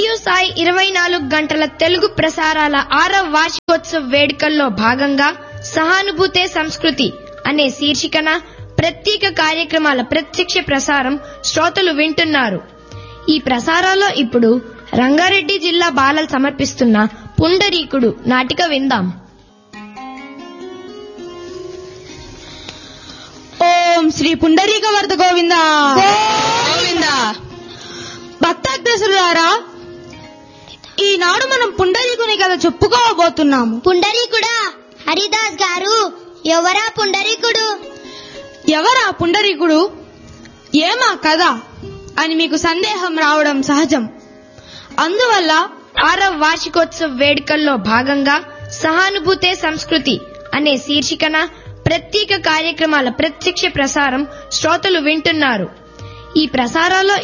radio Sai ఇరవై నాలుగు గంటల తెలుగు ప్రసారాల ఆరవ వార్షికోత్సవ వేడుకల్లో భాగంగా సహానుభూతే సంస్కృతి అనే శీర్షికన ప్రత్యేక కార్యక్రమాల ప్రత్యక్ష ప్రసారం శ్రోతలు వింటున్నారు ఈ ప్రసారాల్లో ఇప్పుడు రంగారెడ్డి జిల్లా బాలలు సమర్పిస్తున్న పుండరీకుడు నాటిక విందాం ఓం శ్రీ పుండరీక వర్ధ గోవింద గోవింద భక్తాగ్రసులారా ఈనాడు మనం పుండరీకుని కథ చెప్పుకోబోతున్నాము పుండరీకుడా హరిదాస్ గారు ఎవరా పుండరీకుడు ఎవరా పుండరీకుడు ఏమా కథ అని మీకు సందేహం రావడం సహజం అందువల్ల ఆరవ వార్షికోత్సవ వేడుకల్లో భాగంగా సహానుభూతే సంస్కృతి అనే శీర్షికన ప్రత్యేక కార్యక్రమాల ప్రత్యక్ష ప్రసారం శ్రోతలు వింటున్నారు ఈ ప్రసారాల్లో